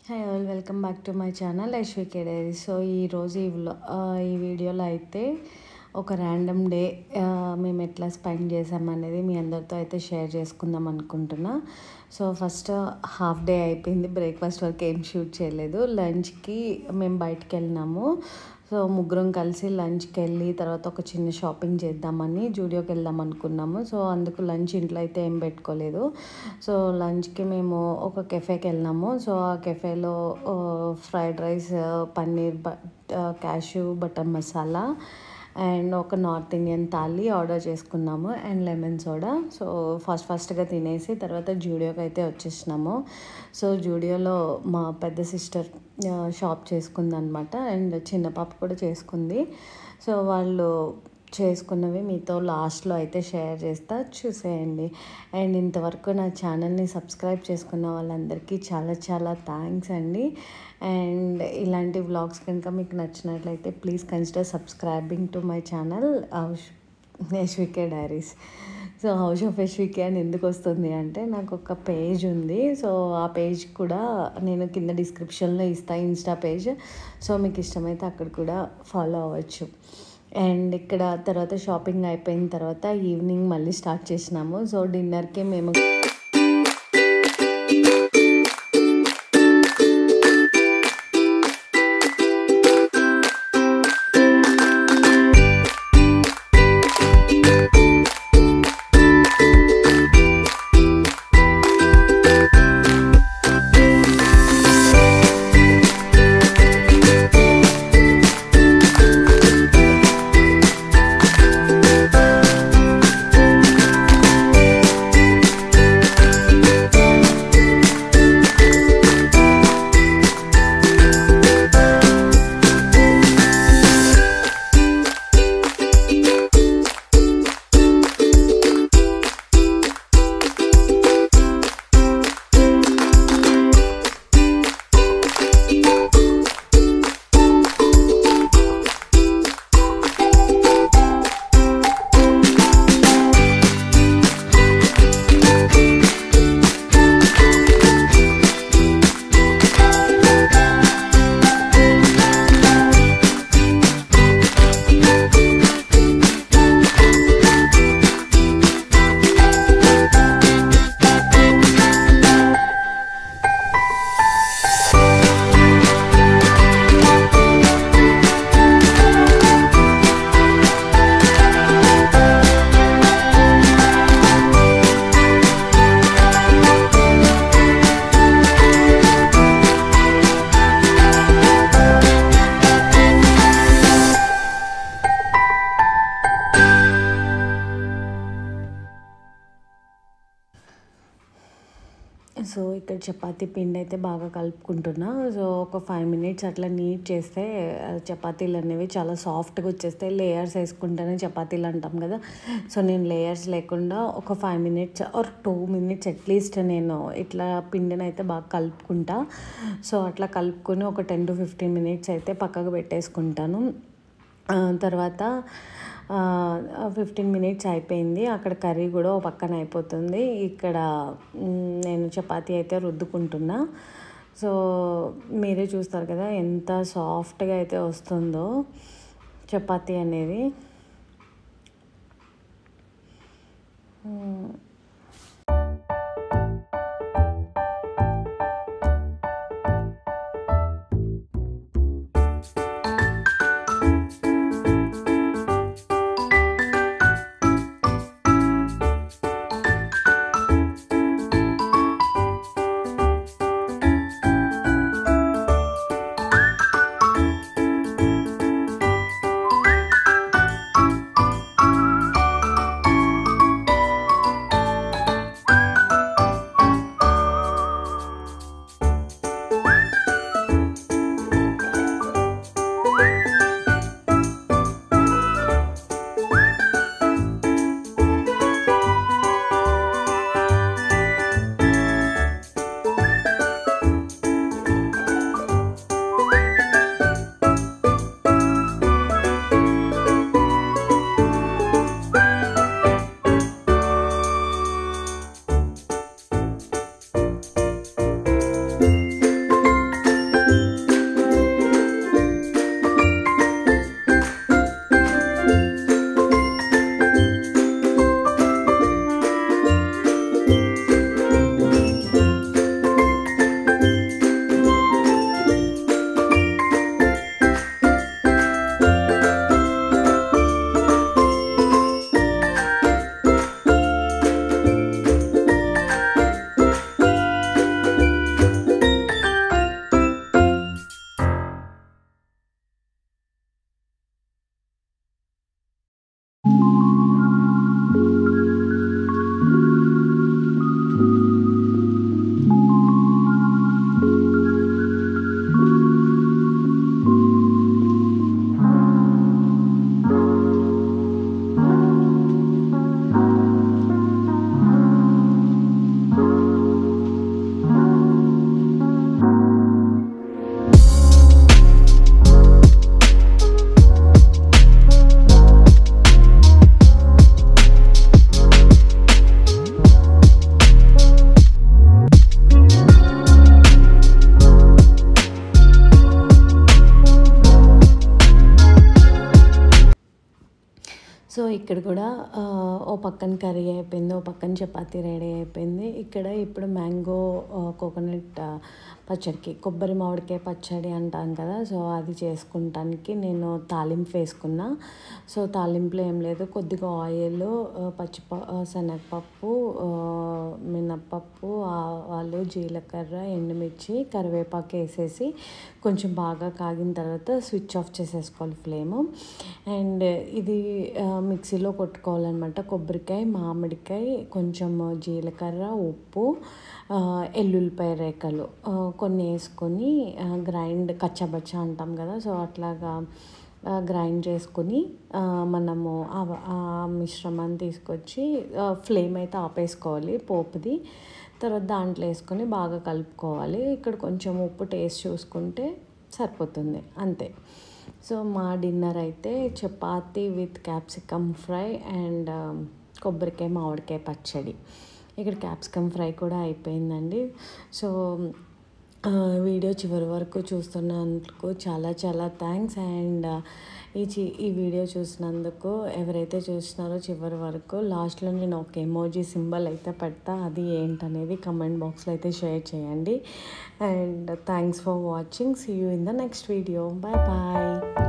hi all welcome back to my channel Aishwarya diary so ఈరోజు ఈ వ్లో ఈ వీడియోలో అయితే ఒక ర్యాండమ్ డే మేము ఎట్లా స్పెండ్ చేసామనేది మీ అందరితో అయితే షేర్ చేసుకుందాం అనుకుంటున్నా సో ఫస్ట్ హాఫ్ డే అయిపోయింది బ్రేక్ఫాస్ట్ వరకు ఏం షూట్ చేయలేదు లంచ్కి మేము బయటికి వెళ్ళినాము సో ముగ్గురం కలిసి లంచ్కి వెళ్ళి తర్వాత ఒక చిన్న షాపింగ్ చేద్దామని జూడియోకి వెళ్దాం అనుకున్నాము సో అందుకు లంచ్ ఇంట్లో అయితే ఏం పెట్టుకోలేదు సో లంచ్కి మేము ఒక కెఫేకి వెళ్ళినాము సో ఆ కెఫేలో ఫ్రైడ్ రైస్ పన్నీర్ బ క్యాషు బటర్ మసాలా అండ్ ఒక నార్త్ ఇండియన్ థాలీ ఆర్డర్ చేసుకున్నాము and lemon soda so first ఫస్ట్గా తినేసి తర్వాత జూడియోకి అయితే వచ్చేసినాము సో జూడియోలో మా పెద్ద సిస్టర్ షాప్ చేసుకుందనమాట అండ్ చిన్న పాప కూడా చేసుకుంది సో వాళ్ళు చేసుకున్నవి మీతో లాస్ట్లో అయితే షేర్ చేస్తా చూసేయండి అండ్ ఇంతవరకు నా ఛానల్ని సబ్స్క్రైబ్ చేసుకున్న వాళ్ళందరికీ చాలా చాలా థ్యాంక్స్ అండి అండ్ ఇలాంటి వ్లాగ్స్ కనుక మీకు నచ్చినట్లయితే please consider subscribing to my channel Yashvike diaries so house of Yashvike అని ఎందుకు వస్తుంది అంటే నాకు ఒక పేజ్ ఉంది సో ఆ పేజ్ కూడా నేను కింద డిస్క్రిప్షన్లో ఇస్తాను ఇన్స్టా పేజ్ సో మీకు ఇష్టమైతే అక్కడ కూడా ఫాలో అవ్వచ్చు అండ్ ఇక్కడ తర్వాత షాపింగ్ అయిపోయిన తర్వాత ఈవినింగ్ మళ్ళీ స్టార్ట్ చేసినాము సో డిన్నర్కి మేము సో ఇక్కడ చపాతీ పిండి అయితే బాగా కలుపుకుంటున్నా సో ఒక ఫైవ్ మినిట్స్ అట్లా నీట్ చేస్తే చపాతీలు అనేవి చాలా సాఫ్ట్గా వచ్చేస్తాయి లేయర్స్ వేసుకుంటేనే చపాతీలు అంటాం కదా సో నేను లేయర్స్ లేకుండా ఒక five minutes or two minutes at least నేను ఇట్లా పిండిని అయితే బాగా కలుపుకుంటా సో అట్లా కలుపుకొని ఒక టెన్ టు ఫిఫ్టీన్ మినిట్స్ అయితే పక్కకు పెట్టేసుకుంటాను తర్వాత ఫిఫ్టీన్ మినిట్స్ అయిపోయింది అక్కడ కర్రీ కూడా ఒక పక్కన అయిపోతుంది ఇక్కడ నేను చపాతీ అయితే రుద్దుకుంటున్నా సో మీరే చూస్తారు కదా ఎంత సాఫ్ట్గా అయితే వస్తుందో చపాతీ అనేది ఇక్కడ కూడా ఆ, ఓ పక్కన కర్రీ అయిపోయింది ఓ పక్కన చపాతీ రెడీ అయిపోయింది ఇక్కడ ఇప్పుడు మ్యాంగో కోకోనట్ పచ్చడికి కొబ్బరి మామిడికాయ పచ్చడి అంటాం కదా సో అది చేసుకుంటానికి నేను తాలింపు వేసుకున్నా సో తాలింపులో ఏం లేదు కొద్దిగా ఆయిల్ పచ్చిప ఆ, శనగపప్పు ఆ, మినప్పప్పు ఆవాలు జీలకర్ర ఎండుమిర్చి కరివేపాకు వేసేసి కొంచెం బాగా కాగిన తర్వాత స్విచ్ ఆఫ్ చేసేసుకోవాలి ఫ్లేమ్ అండ్ ఇది ఆ, మిక్సీలో కొట్టుకోవాలన్నమాట కొబ్బరికాయ మామిడికాయ కొంచెం జీలకర్ర ఉప్పు ఆ, ఎల్లుల్లిపాయ రేఖలు ఆ, కొన్ని వేసుకొని ఆ, గ్రైండ్ కచ్చబచ్చ అంటాం కదా సో అట్లాగా ఆ, గ్రైండ్ చేసుకొని ఆ, మనము ఆ ఆ మిశ్రమాన్ని తీసుకొచ్చి ఆ, ఫ్లేమ్ అయితే ఆపేసుకోవాలి పోపుది తర్వాత దాంట్లో వేసుకొని బాగా కలుపుకోవాలి ఇక్కడ కొంచెం ఉప్పు టేస్ట్ చూసుకుంటే సరిపోతుంది అంతే సో మా డిన్నర్ అయితే chapati with capsicum fry and కొబ్బరికాయ మామిడికాయ పచ్చడి ఇక్కడ క్యాప్సికమ్ ఫ్రై కూడా అయిపోయిందండి సో ఆ, వీడియో చివరి వరకు చూస్తున్నందుకు చాలా చాలా థ్యాంక్స్ అండ్ ఈ చి ఈ వీడియో చూసినందుకు ఎవరైతే చూస్తున్నారో చివరి వరకు లాస్ట్లో నేను ఒక ఎమోజీ సింబల్ అయితే పెడతా అది ఏంటనేది కమెంట్ బాక్స్లో అయితే షేర్ చేయండి and thanks for watching see you in the next video bye bye